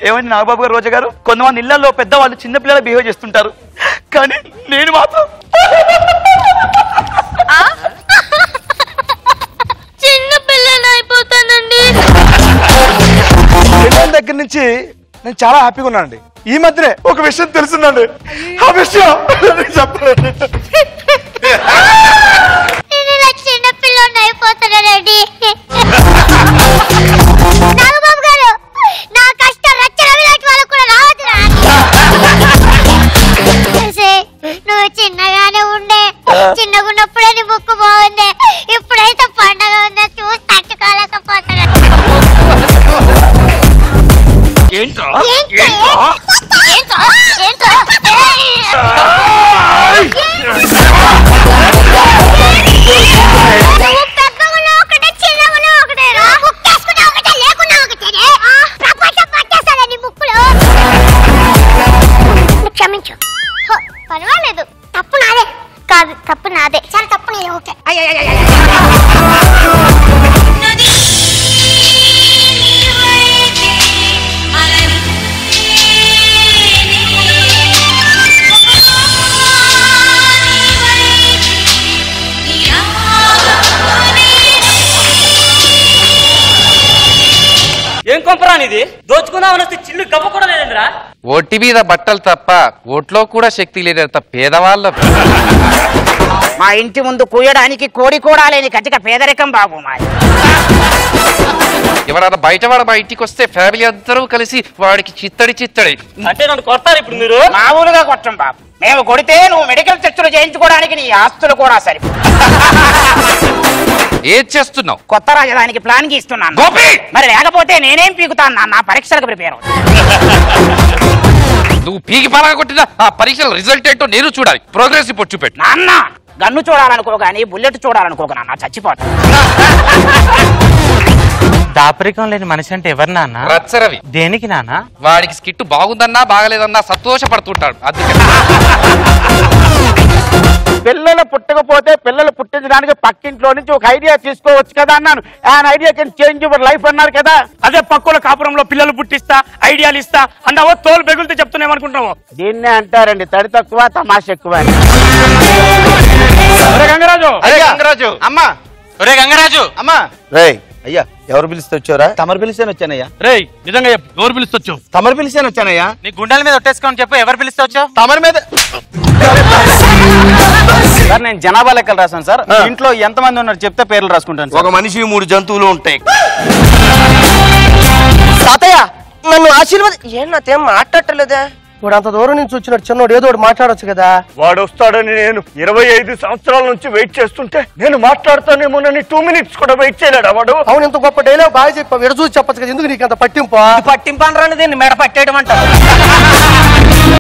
ఏమండి నాగబాబు గారు రోజా గారు కొంతమంది ఇళ్లలో పెద్దవాళ్ళు చిన్న పిల్లలు బిహేవ్ చేస్తుంటారు కానీ నేను మాత్రం చిన్న పిల్లని అయిపోతానండి పెళ్ళైన దగ్గర నుంచి నేను చాలా హ్యాపీగా ఉన్నానండి ఈ మధ్యనే ఒక విషయం తెలుసుందండి ఆ విషయం నేను చెప్పలేను నేను ఇలా చిన్న పిల్లని అయిపోతానండి నాగబాబు గారు నా కష్టం రచ్చన విలాంటి వాళ్ళకు కూడా రావద్దురా చూసే, నువ్వు చిన్నగానే ఉండే చిన్నగా ఉన్నప్పుడే నీ ముక్కు బాగుండే ఇప్పుడైతే పండగ ఉందా చూసి తట్టుకోలేకపోతున్నా ఏంట్రా ఏంటో? ఏంటో? ఏంటో? నువ్వు పెద్దగున్నా ఒకటే, చిన్నగున్నా ఒకటేరా? ముక్కేసుకున్నా ఒకటే, లేకున్నా ఒకటేనే? ప్రపంచం పట్టేస్తాడా నీ ముక్కులో? క్షమించు హో, పర్వాలేదు తప్పు నాదే కాదు తప్పు నాదే చాలా తప్పు నేను ఓకే ఏం కొంపరానిది దోచుకుందామని వస్తే చిల్లు గవ్వ కూడా లేదండిరా ఒంటి మీద బట్టలు తప్ప ఒంట్లో కూడా శక్తి లేనంత పేదవాళ్ళ మా ఇంటి ముందు కూయడానికి కోడి కూడా లేని కటిక పేదరికం బాబు మాది ఎవరైనా బయట వాడు మా ఇంటికి వస్తే ఫ్యామిలీ అందరూ కలిసి వాడికి చిత్తడి చిత్తడి అంటే నన్ను కొడతారు ఇప్పుడు మీరు మామూలుగా కొట్టం బాబు మేము కొడితే నువ్వు మెడికల్ టెస్టులు చేయించుకోవడానికి నీ ఆస్తులు కూడా సరి ఏం చేస్తున్నావు కొత్త రాజధానికి ప్లాన్ గీస్తున్నాను గోపి మరి లేకపోతే నేనేం పీకుతాను నాన్న పరీక్షలకు ప్రిపేర్ అవుతాను నువ్వు పీకి పలగా కొట్టిన ఆ పరీక్షల రిజల్ట్ ఏంటో నేను చూడాలి ప్రోగ్రెస్ రిపోర్ట్ చూపెట్టు నాన్న గన్ను చూడాలనుకో గానీ బుల్లెట్ చూడాలనుకోక నాన్న చచ్చిపోతా దాపరికం లేని మనిషి అంటే ఎవరు నాన్న రచ్చరవి దేనికి నాన్న వాడికి స్కిట్ బాగుందన్నా బాగలేదన్నా సంతోషపడుతుంటాడు అందుకే పిల్లలు పుట్టకపోతే పిల్లలు పుట్టించడానికి పక్కింట్లో నుంచి ఒక ఐడియా తీసుకోవచ్చు కదా అన్నాను ఆ idea can change your life అన్నారు కదా అదే పక్కుల కాపురంలో పిల్లలు పుట్టిస్తా ఐడియాలు ఇస్తా అన్నావో తోలు పెగులుతో చెప్తున్నామనుకుంటున్నావు దీన్నే అంటారండి తడి తక్కువ తమాష ఎక్కువ అని గంగరాజు అరే గంగరాజు అమ్మా ఒరే గంగరాజు అమ్మా రేయ్ అయ్యా ఎవరు పిలిస్తే వచ్చారా తమరు పిలిస్తేనే వచ్చానయ్యా రేయ్ నిజంగా చెప్పు, ఎవరు పిలుస్తొచ్చు తమరు పిలిస్తేనే వచ్చానయ్యా నీ గుండెల మీద ఒట్టేసుకొని చెప్పు ఎవరు పిలిస్తే వచ్చావు తమరి మీద సార్ నేను జనాభా లెక్కలు రాశాను సార్ ఇంట్లో ఎంత మంది ఉన్నారు చెప్తే పేర్లు రాసుకుంటాను సార్ ఒక మనిషి మూడు జంతువులు ఉంటాయి తాతయ్య నన్ను ఆశీర్వాద ఏం నాతేం మాట్లాడలేదా వాడు అంత దూరం నుంచి వచ్చినాడు చిన్నోడు ఏదో ఒకటి మాట్లాడొచ్చు కదా వాడు వస్తాడని నేను ఇరవై ఐదు సంవత్సరాల నుంచి వెయిట్ చేస్తుంటే నేను మాట్లాడతానేమోనని టూ మినిట్స్ కూడా వెయిట్ చేయలేడా వాడు అవును ఇంత గొప్ప డైలాగ్ బాగా చెప్పావు ఎడ చూసి చెప్పచ్చు కదా ఎందుకు నీకు అంత పట్టింపు పట్టింపనరాని దీన్ని మెడ పట్టేయడం అంటారు